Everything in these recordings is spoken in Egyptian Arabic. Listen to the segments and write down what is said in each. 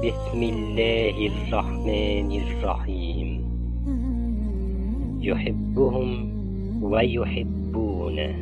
بسم الله الرحمن الرحيم يحبهم ويحبونه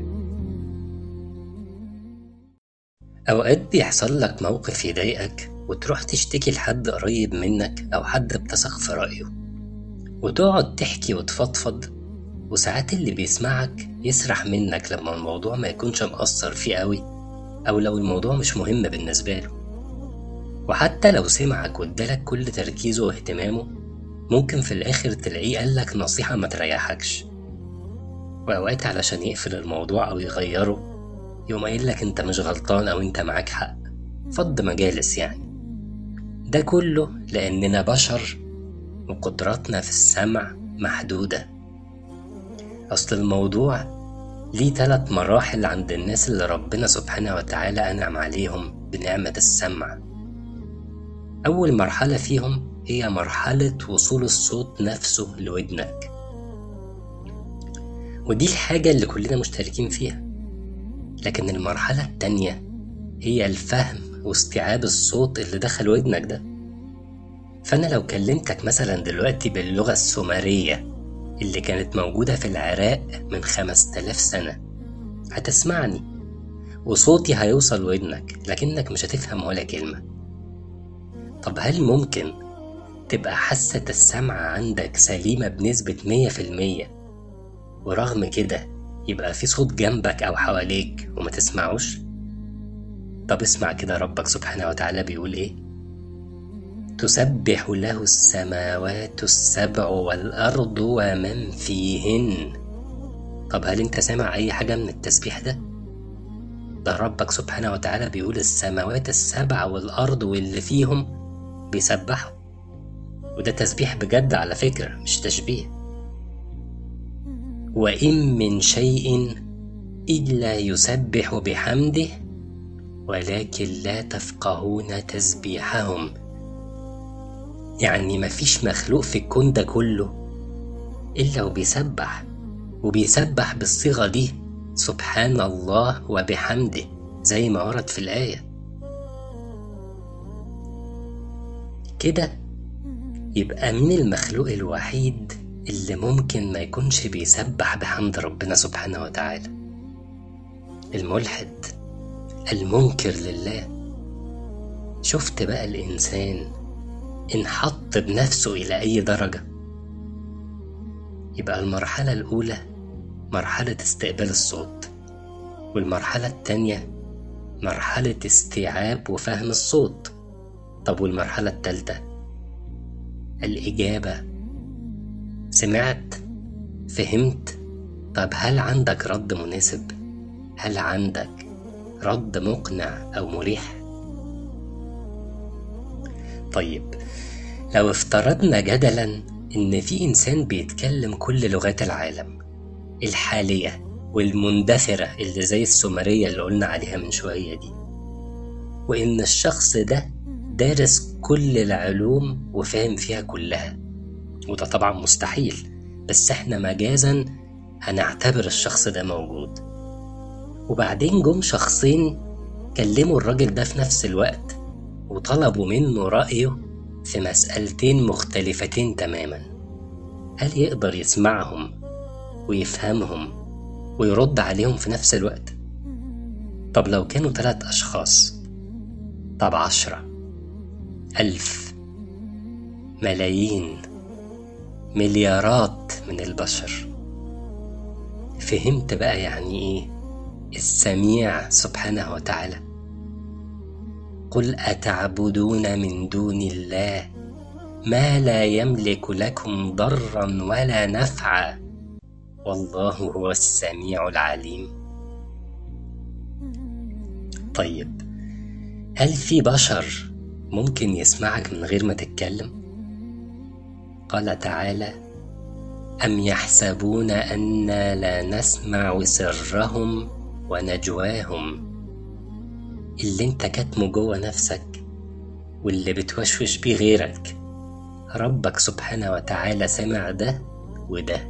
أوقات بيحصل لك موقف يضايقك وتروح تشتكي لحد قريب منك أو حد بتثق في رأيه وتقعد تحكي وتفضفض وساعات اللي بيسمعك يسرح منك لما الموضوع ما يكونش مأثر فيه قوي أو لو الموضوع مش مهم بالنسبة له وحتى لو سمعك وادالك كل تركيزه واهتمامه ممكن في الآخر تلاقيه قالك نصيحة ما تريحكش وأوقات علشان يقفل الموضوع أو يغيره يقوم قايل لك انت مش غلطان او انت معاك حق فض مجالس يعني ده كله لاننا بشر وقدراتنا في السمع محدودة اصل الموضوع ليه تلات مراحل عند الناس اللي ربنا سبحانه وتعالى انعم عليهم بنعمة السمع اول مرحلة فيهم هي مرحلة وصول الصوت نفسه لودنك ودي الحاجة اللي كلنا مشتركين فيها لكن المرحلة التانية هي الفهم واستيعاب الصوت اللي دخل ودنك ده فأنا لو كلمتك مثلا دلوقتي باللغة السومرية اللي كانت موجودة في العراق من خمس تلاف سنة هتسمعني وصوتي هيوصل ودنك لكنك مش هتفهم ولا كلمة طب هل ممكن تبقى حاسة السمع عندك سليمة بنسبة مية في المية ورغم كده يبقى في صوت جنبك أو حواليك وما تسمعوش طب اسمع كده ربك سبحانه وتعالى بيقول إيه تسبح له السماوات السبع والأرض ومن فيهن طب هل انت سامع أي حاجة من التسبيح ده؟ ده ربك سبحانه وتعالى بيقول السماوات السبع والأرض واللي فيهم بيسبحوا وده تسبيح بجد على فكرة مش تشبيه وإن من شيء إلا يسبح بحمده ولكن لا تفقهون تسبيحهم يعني مفيش مخلوق في الكون ده كله إلا وبيسبح وبيسبح بالصيغة دي سبحان الله وبحمده زي ما ورد في الآية كده يبقى مين المخلوق الوحيد اللي ممكن ما يكونش بيسبح بحمد ربنا سبحانه وتعالى الملحد المنكر لله شفت بقى الإنسان انحط بنفسه إلى أي درجة يبقى المرحلة الأولى مرحلة استقبال الصوت والمرحلة التانية مرحلة استيعاب وفهم الصوت طب والمرحلة التالتة الإجابة سمعت فهمت طب هل عندك رد مناسب هل عندك رد مقنع او مريح طيب لو افترضنا جدلا ان في انسان بيتكلم كل لغات العالم الحاليه والمندثره اللي زي السومريه اللي قلنا عليها من شويه دي وان الشخص ده دارس كل العلوم وفاهم فيها كلها وده طبعا مستحيل بس احنا مجازا هنعتبر الشخص ده موجود وبعدين جم شخصين كلموا الراجل ده في نفس الوقت وطلبوا منه رأيه في مسألتين مختلفتين تماما هل يقدر يسمعهم ويفهمهم ويرد عليهم في نفس الوقت طب لو كانوا ثلاث أشخاص طب عشرة ألف ملايين مليارات من البشر فهمت بقى يعني ايه السميع سبحانه وتعالى قل اتعبدون من دون الله ما لا يملك لكم ضرا ولا نفعا والله هو السميع العليم طيب هل في بشر ممكن يسمعك من غير ما تتكلم قال تعالى أم يحسبون أنا لا نسمع سرهم ونجواهم اللي انت كاتمه جوه نفسك واللي بتوشوش بيه غيرك ربك سبحانه وتعالى سمع ده وده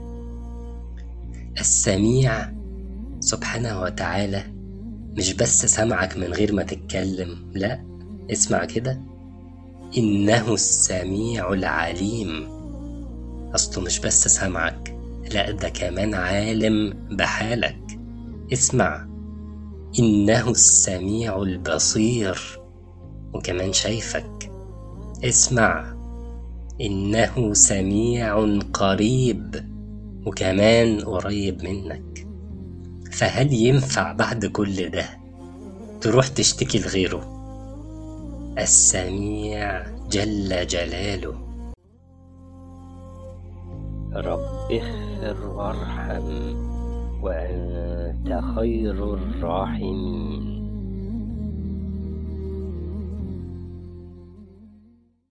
السميع سبحانه وتعالى مش بس سمعك من غير ما تتكلم لا اسمع كده إنه السميع العليم أصله مش بس سامعك لا ده كمان عالم بحالك اسمع إنه السميع البصير وكمان شايفك اسمع إنه سميع قريب وكمان قريب منك فهل ينفع بعد كل ده تروح تشتكي لغيره السميع جل جلاله رب اغفر وارحم وأنت خير الراحمين